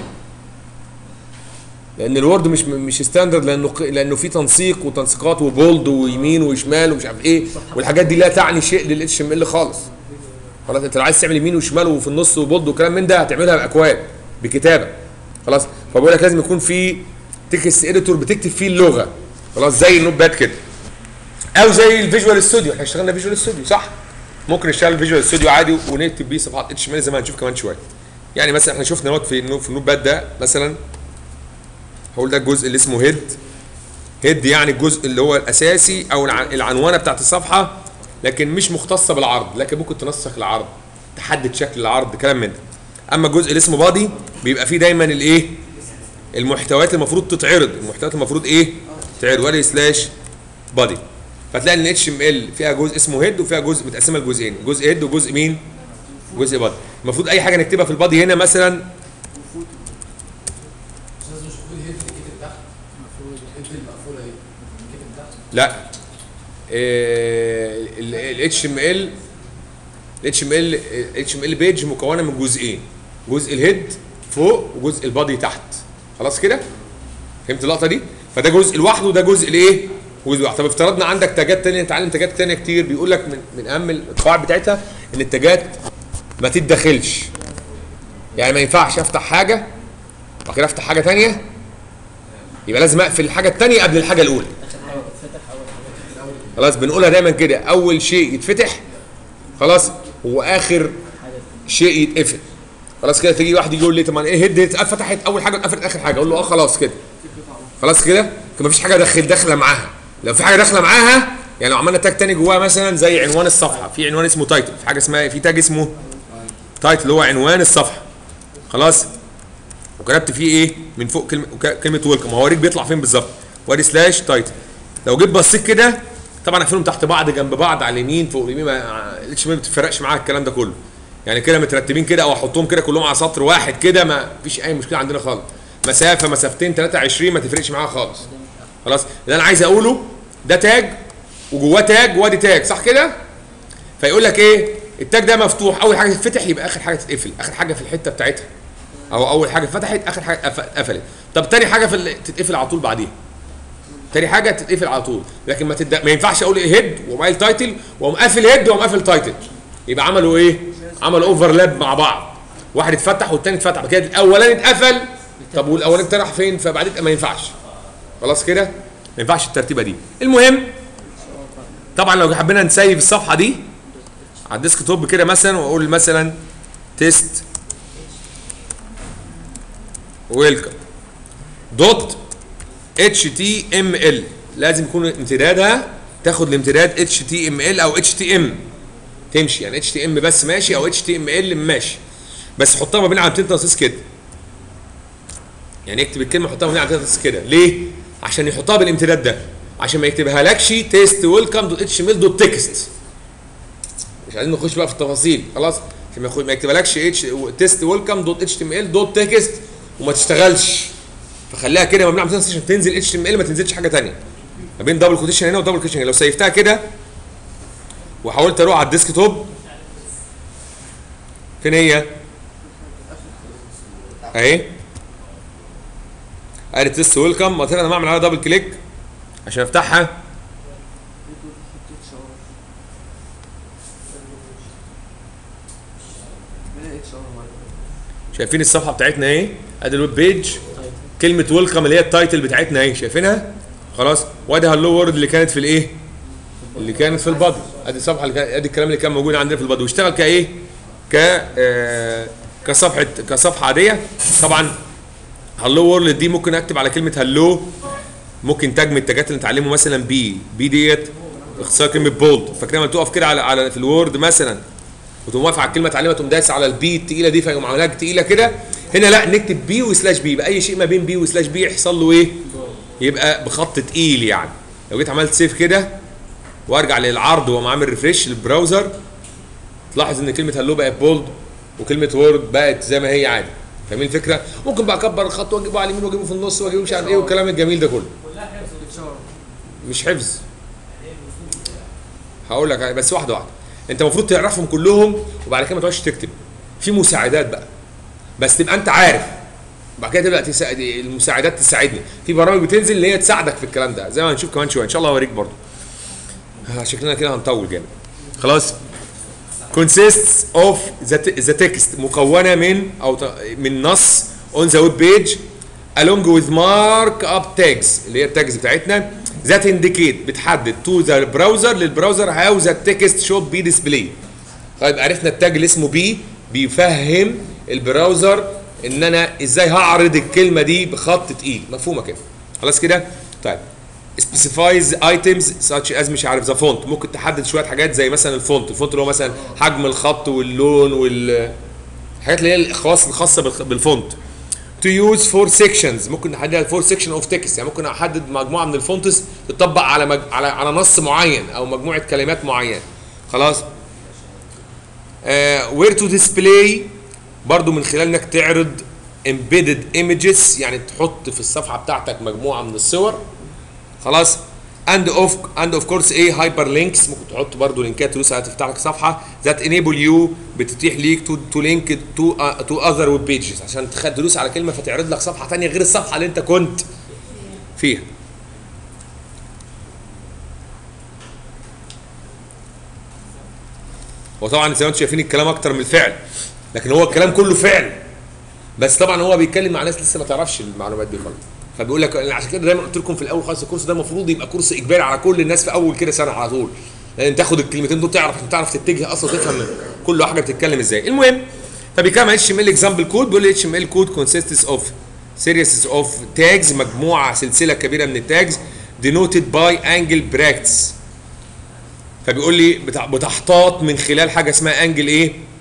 [SPEAKER 1] لان الوورد مش مش ستاندرد لانه ق- لانه في تنسيق وتنسيقات وبولد ويمين وشمال ومش عارف ايه والحاجات دي لا تعني شيء للاتش ام ال خالص خلاص انت لو عايز تعمل يمين وشمال وفي النص وبولد وكلام من ده هتعملها باكواد بكتابه خلاص فبقول لك لازم يكون في تكست اديتور بتكتب فيه اللغه خلاص زي النوت باد كده او زي الفيجوال ستوديو احنا اشتغلنا فيجوال ستوديو صح ممكن نشتغل فيجوال ستوديو عادي ونكتب بيه صفحات اتش ام ال زي ما هنشوف كمان شويه يعني مثلا احنا شفنا نوت في النو- في النوت باد ده مثلا هقول ده الجزء اللي اسمه هيد هيد يعني الجزء اللي هو الاساسي او الع- العنوانه بتاعت الصفحه لكن مش مختصه بالعرض لكن ممكن تنسق العرض تحدد شكل العرض كلام من ده اما الجزء اللي اسمه بادي بيبقى فيه دايما الايه المحتويات المفروض تتعرض المحتويات المفروض ايه تعرض ولا سلاش بادي فتلاقي ان الاتش ام ال فيها جزء اسمه هيد وفيها جزء متقسمه لجزئين جزء هيد وجزء مين جزء بادي المفروض اي حاجه نكتبها في البادي هنا مثلا
[SPEAKER 4] استاذ مش المفروض الهيد اللي كتب تحت المفروض الهيد المقفوله دي كتب تحت
[SPEAKER 1] لا الاتش ام ال الاتش ام ال الاتش ام ال بيج مكونه من جزئين جزء الهيد فوق وجزء البادي تحت خلاص كده فهمت اللقطه دي فده جزء لوحده وده جزء الايه جزء لوحده طب افترضنا عندك تاجات تانية نتعلم تاجات تانية كتير بيقول لك من من اهم القواعد بتاعتها ان التاجات ما تتدخلش يعني ما ينفعش افتح حاجه وبعد كده افتح حاجه تانية يبقى لازم اقفل الحاجه التانية قبل الحاجه الاولى خلاص بنقولها دايما كده اول شيء يتفتح خلاص واخر شيء يتقفل خلاص كده تيجي واحد يجي يقول لي طب ما ايه هيد هيد فتحت اول حاجه اتقفلت اخر حاجه اقول له اه خلاص كده خلاص كده ما فيش حاجه داخل داخله معاها لو في حاجه داخله معاها يعني لو عملنا تاج تاني جواها مثلا زي عنوان الصفحه في عنوان اسمه تايتل في حاجه اسمها في تاج اسمه تايتل اللي هو عنوان الصفحه خلاص وكتبت فيه ايه من فوق كلمه وك- كلمه ويلكم هوريك بيطلع فين بالظبط وادي سلاش تايتل لو جيت بصيت كده طبعا اقفلهم تحت بعض جنب بعض على اليمين فوق اليمين ما الاتش ما بتفرقش معاك الكلام ده كله يعني كده مترتبين كده او احطهم كده كلهم على سطر واحد كده ما فيش اي مشكله عندنا خالص مسافه مسافتين 23 ما تفرقش معاها خالص خلاص اللي انا عايز اقوله ده تاج وجواه تاج وادي تاج صح كده فيقول لك ايه التاج ده مفتوح اول حاجه تتفتح يبقى اخر حاجه تتقفل اخر حاجه في الحته بتاعتها او اول حاجه فتحت اخر حاجه قف- قفلت طب تاني حاجه في ال- تتقفل على طول بعديها تاني حاجه تتقفل على طول لكن ما تد... ما ينفعش اقول هيد ومايل تايتل واقوم قافل هيد واقوم قافل تايتل يبقى عملوا ايه عملوا اوفرلاب مع بعض واحد اتفتح والتاني اتفتح بعد كده الاولاني اتقفل طب والاولاني راح فين فبعدين ما ينفعش خلاص كده ما ينفعش الترتيبه دي المهم طبعا لو حبينا نسيف الصفحه دي على الديسك توب كده مثلا واقول مثلا تيست ويلكم دوت اتش تي ام ال لازم يكون امتدادها تاخد الامتداد اتش تي ام ال او اتش تي ام تمشي يعني اتش تي ام بس ماشي او اتش تي ام ال ماشي بس حطها ما بين علامتين تنصيص كده يعني اكتب الكلمه حطها ما بين علامتين تنصيص كده ليه عشان يحطها بالامتداد ده عشان ما يكتبها لكش تيست ويلكم دوت اتش ام ال دوت تكست مش عايزين نخش بقى في التفاصيل خلاص عشان ما يخ- ما يكتبلكش اتش تيست ويلكم دوت اتش تي ام ال دوت تكست وما تشتغلش فخليها كده ممنوع من عشان تنزل اتش تي ام ال ما تنزلش حاجه ثانيه ما بين دبل كوتيشن هنا ودبل كوتيشن هنا لو سيفتها كده وحاولت اروح على الديسك توب فين هي؟ اهي ادي تيست ويلكم قلت انا بعمل عليها دبل كليك عشان افتحها شايفين الصفحه بتاعتنا ايه ادي الويب بيج كلمه ويلكم اللي هي التايتل بتاعتنا اهي شايفينها خلاص وادي هالو وورد اللي كانت في الايه اللي كانت في البادي ادي الصفحه اللي كان ادي الكلام اللي كان موجود عندنا في البادي واشتغل كايه ك آه كصفحه كصفحه عاديه طبعا هالو وورلد دي ممكن اكتب على كلمه هالو ممكن تاج من التاجات اللي نتعلمه مثلا بي بي ديت اختصار كلمه بولد فاكرين لما تقف كده على على في الوورد مثلا وتقوم واقف على الكلمه تعلمها تقوم دايس على البي التقيله دي فيقوم عاملها تقيله كده هنا لا نكتب بي وسلاش بي باي شيء ما بين بي وسلاش بي يحصل له ايه؟ يبقى بخط تقيل يعني لو جيت عملت سيف كده وارجع للعرض واقوم عامل ريفريش للبراوزر تلاحظ ان كلمه هلو بقت بولد وكلمه وورد بقت زي ما هي عادي فاهمين الفكره؟ ممكن بقى اكبر الخط واجيبه على اليمين واجيبه في النص واجيبه مش عارف ايه والكلام الجميل ده كله
[SPEAKER 3] كلها حفظ
[SPEAKER 1] مش حفظ هقول لك بس واحده واحده انت المفروض تعرفهم كلهم وبعد كده ما تقعدش تكتب في مساعدات بقى بس تبقى انت عارف بعد كده تبدا تساعد المساعدات تساعدني في برامج بتنزل اللي هي تساعدك في الكلام ده زي ما هنشوف كمان شويه ان شاء الله هوريك برضو آه، شكلنا كده هنطول جامد خلاص consists of the, t- the text مكونه من او ت- من نص on the web page along with markup tags اللي هي التاجز بتاعتنا that indicate بتحدد to the browser للبراوزر how the text should be displayed طيب عرفنا التاج اللي اسمه بي بيفهم البراوزر ان انا ازاي هعرض الكلمه دي بخط تقيل مفهومه كده خلاص كده طيب specifies items such as مش عارف ذا فونت ممكن تحدد شويه حاجات زي مثلا الفونت الفونت اللي هو مثلا حجم الخط واللون وال الحاجات اللي هي الخواص الخاصه بالخ- بالفونت to use four sections ممكن نحددها four section of text يعني ممكن احدد مجموعه من الفونتس تطبق على مج... على على نص معين او مجموعه كلمات معينه خلاص آه where to display برضو من خلال انك تعرض embedded images يعني تحط في الصفحه بتاعتك مجموعه من الصور خلاص and of and of course ايه هايبر لينكس ممكن تحط برضو لينكات تدوس عليها تفتح لك صفحه that enable you بتتيح ليك to to link to uh, to other web pages عشان تخ- تدوس على كلمه فتعرض لك صفحه ثانيه غير الصفحه اللي انت كنت فيها وطبعا زي ما انتم شايفين الكلام اكتر من الفعل لكن هو الكلام كله فعل بس طبعا هو بيتكلم مع ناس لسه ما تعرفش المعلومات دي خالص فبيقول لك عشان كده دايما قلت لكم في الاول خالص الكورس ده المفروض يبقى كورس اجباري على كل الناس في اول كده سنه على طول لان تاخد الكلمتين دول تعرف عشان تعرف تتجه اصلا تفهم كل حاجه بتتكلم ازاي المهم فبيتكلم عن اتش ام ال اكزامبل كود بيقول لي اتش ام ال كود consists of series of tags مجموعه سلسله كبيره من التاجز denoted by angle brackets فبيقول لي بتع- بتحتاط من خلال حاجه اسمها انجل ايه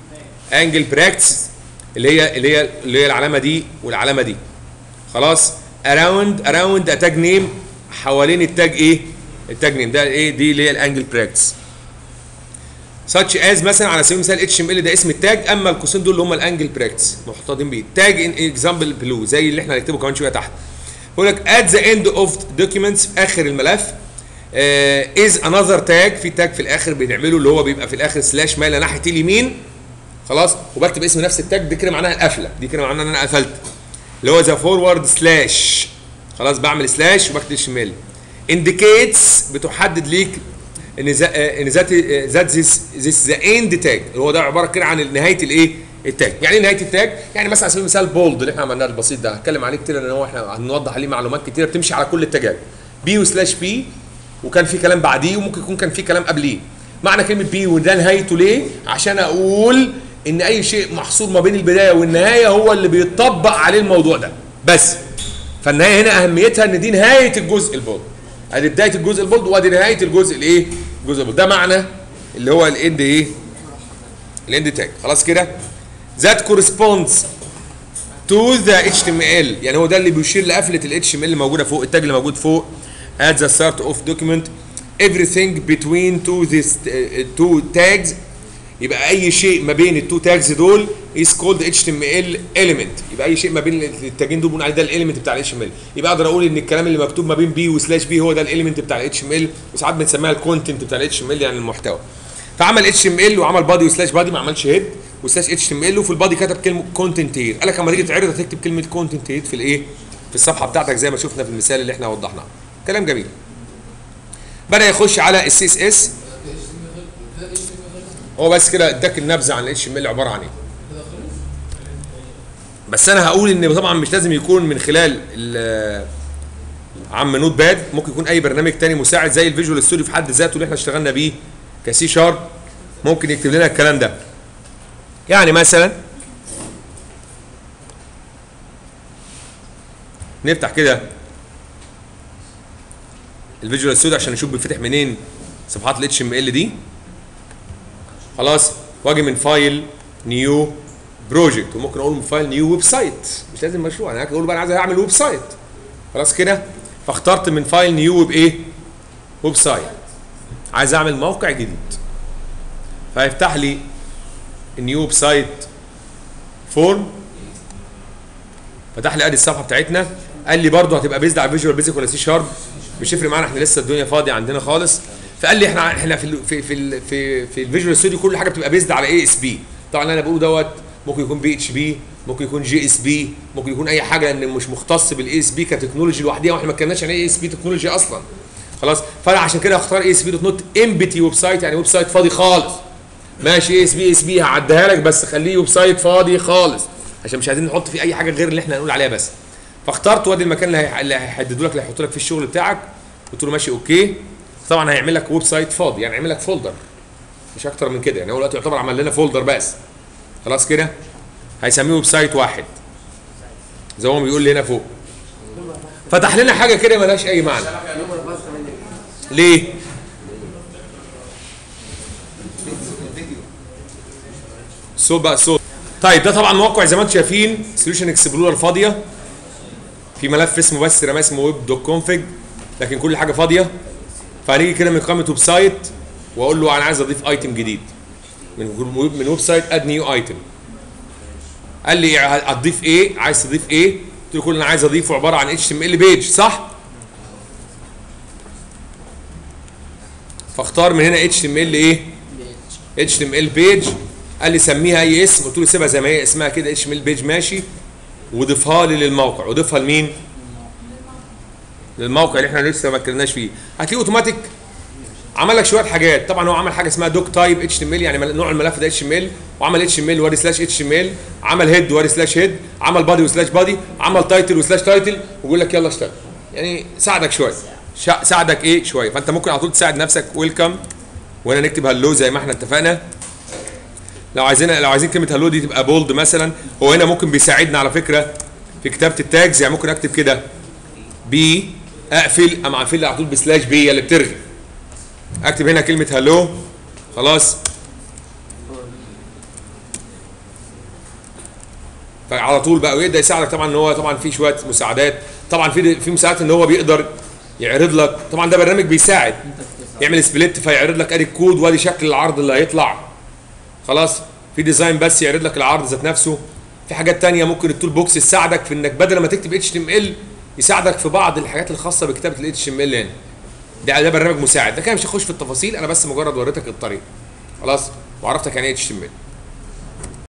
[SPEAKER 1] انجل براكتس اللي هي اللي هي اللي هي العلامه دي والعلامه دي خلاص اراوند اراوند اتاج نيم حوالين التاج ايه التاج نيم ده ايه دي اللي هي الانجل براكتس such as مثلا على سبيل المثال اتش ام ال ده اسم التاج اما القوسين دول اللي هم الانجل براكتس محتاطين بيه تاج ان اكزامبل بلو زي اللي احنا هنكتبه كمان شويه تحت بيقول لك at the end of documents في اخر الملف از انذر تاج في تاج في الاخر بنعمله اللي هو بيبقى في الاخر سلاش مايله ناحيه اليمين خلاص وبكتب اسم نفس التاج دي كده معناها القفله دي كده معناها ان انا قفلت اللي هو ذا فورورد سلاش خلاص بعمل سلاش وبكتب الشمال انديكيتس بتحدد ليك ان ذا ان ذات ذات ذيس ذيس ذا اند تاج اللي هو ده عباره كده عن نهايه الايه التاج يعني ايه نهايه التاج يعني مثلا على سبيل المثال بولد اللي احنا عملناه البسيط ده هتكلم عليه كتير لان هو احنا هنوضح عليه معلومات كتيره بتمشي على كل التاجات بي وسلاش بي وكان في كلام بعديه وممكن يكون كان في كلام قبليه معنى كلمه بي وده نهايته ليه عشان اقول ان اي شيء محصور ما بين البدايه والنهايه هو اللي بيطبق عليه الموضوع ده بس فالنهايه هنا اهميتها ان دي نهايه الجزء البولد ادي بدايه الجزء البولد وادي نهايه الجزء الايه الجزء البولد ده معنى اللي هو الاند ايه الاند تاج خلاص كده that corresponds to the HTML يعني هو ده اللي بيشير لقفله ال HTML اللي موجوده فوق التاج اللي موجود فوق at the start of document everything between two this uh, two tags يبقى اي شيء ما بين التو تاجز دول is called HTML element يبقى اي شيء ما بين التاجين دول بنقول عليه ده الاليمنت بتاع ال HTML يبقى اقدر اقول ان الكلام اللي مكتوب ما بين بي وسلاش بي هو ده الاليمنت بتاع ال HTML وساعات بنسميها الكونتنت بتاع ال HTML يعني المحتوى فعمل HTML وعمل بادي وسلاش بادي ما عملش هيد وسلاش HTML وفي البادي كتب كلمه كونتنت هيد قال لك اما تيجي تعرض هتكتب كلمه كونتنت هيد في الايه في الصفحه بتاعتك زي ما شفنا في المثال اللي احنا وضحناه كلام جميل بدا يخش على السي اس اس هو بس كده اداك النبذه عن الاتش ام ال عباره عن ايه بس انا هقول ان طبعا مش لازم يكون من خلال ال- عم نوت باد ممكن يكون اي برنامج تاني مساعد زي الفيجوال ستوديو في حد ذاته اللي احنا اشتغلنا بيه كسي شارب ممكن يكتب لنا الكلام ده يعني مثلا نفتح كده الفيجوال ستوديو عشان نشوف بيتفتح منين صفحات الاتش ام ال دي خلاص واجي من فايل نيو بروجكت وممكن اقول من فايل نيو ويب سايت مش لازم مشروع انا اقول بقى انا عايز اعمل ويب سايت خلاص كده فاخترت من فايل نيو ويب ايه ويب سايت عايز اعمل موقع جديد فيفتح لي النيو ويب سايت فورم فتح لي ادي الصفحه بتاعتنا قال لي برضه هتبقى بيزد على فيجوال بيزك ولا سي شارب مش هيفرق معانا احنا لسه الدنيا فاضيه عندنا خالص فقال لي احنا احنا في ال في في ال في, في الفيجوال ستوديو كل حاجه بتبقى بيزد على اي اس بي طبعا انا بقول دوت ممكن يكون بي اتش بي ممكن يكون جي اس بي ممكن يكون اي حاجه لان مش مختص بالاي اس بي كتكنولوجي لوحديها واحنا ما اتكلمناش عن اي اس بي تكنولوجي اصلا خلاص فانا عشان كده هختار اي اس بي دوت نوت امبتي ويب سايت يعني ويب سايت فاضي خالص ماشي اي اس بي اس بي هعديها لك بس خليه ويب سايت فاضي خالص عشان مش عايزين نحط فيه اي حاجه غير اللي احنا هنقول عليها بس فاخترت وادي المكان اللي هي- اللي هيحددوا لك اللي هيحط لك في الشغل بتاعك قلت له ماشي اوكي طبعا هيعمل لك ويب سايت فاضي يعني هيعمل لك فولدر مش اكتر من كده يعني هو دلوقتي يعتبر عمل لنا فولدر بس خلاص كده هيسميه ويب سايت واحد زي ما هو بيقول لي هنا فوق فتح لنا حاجه كده ملهاش اي معنى ليه صوت بقى صوت طيب ده طبعا موقع زي ما انتم شايفين سوليوشن اكسبلورر فاضيه في ملف اسمه بس رماه اسمه ويب دوت كونفج لكن كل حاجه فاضيه فهنيجي كده من قائمه ويب سايت واقول له انا عايز اضيف ايتم جديد من ويب من ويب سايت اد نيو ايتم قال لي هتضيف ايه عايز تضيف ايه قلت له كل اللي انا عايز اضيفه عباره عن اتش ام ال بيج صح فاختار من هنا اتش تي ام ال ايه اتش تي ام ال بيج قال لي سميها اي اسم قلت له سيبها زي ما هي اسمها كده اتش ام ال بيج ماشي وضيفها لي للموقع وضيفها لمين للموقع اللي احنا لسه ما اتكلمناش فيه هتلاقيه اوتوماتيك عمل لك شويه حاجات طبعا هو عمل حاجه اسمها دوك تايب اتش تي ام ال يعني مل- نوع الملف ده اتش ام ال وعمل اتش ام ال وادي سلاش اتش ام ال عمل هيد وادي سلاش هيد عمل بادي وسلاش بادي عمل تايتل وسلاش تايتل ويقول لك يلا اشتغل يعني ساعدك شويه شا- ساعدك ايه شويه فانت ممكن على طول تساعد نفسك ويلكم وهنا نكتب هلو زي ما احنا اتفقنا لو عايزين لو عايزين كلمه هلو دي تبقى بولد مثلا هو هنا ممكن بيساعدنا على فكره في كتابه التاجز يعني ممكن اكتب كده بي اقفل ام اقفل على طول بسلاش بي اللي بترغي اكتب هنا كلمه هلو خلاص فعلى طول بقى ويقدر يساعدك طبعا ان هو طبعا في شويه مساعدات طبعا في في مساعدات ان هو بيقدر يعرض لك طبعا ده برنامج بيساعد يعمل سبليت فيعرض لك ادي الكود وادي شكل العرض اللي هيطلع خلاص في ديزاين بس يعرض لك العرض ذات نفسه في حاجات تانية ممكن التول بوكس يساعدك في انك بدل ما تكتب اتش تي ام ال يساعدك في بعض الحاجات الخاصه بكتابه الاتش ام ال هنا ده ده برنامج مساعد ده كده مش هخش في التفاصيل انا بس مجرد وريتك الطريق خلاص وعرفتك يعني ايه اتش تي ام ال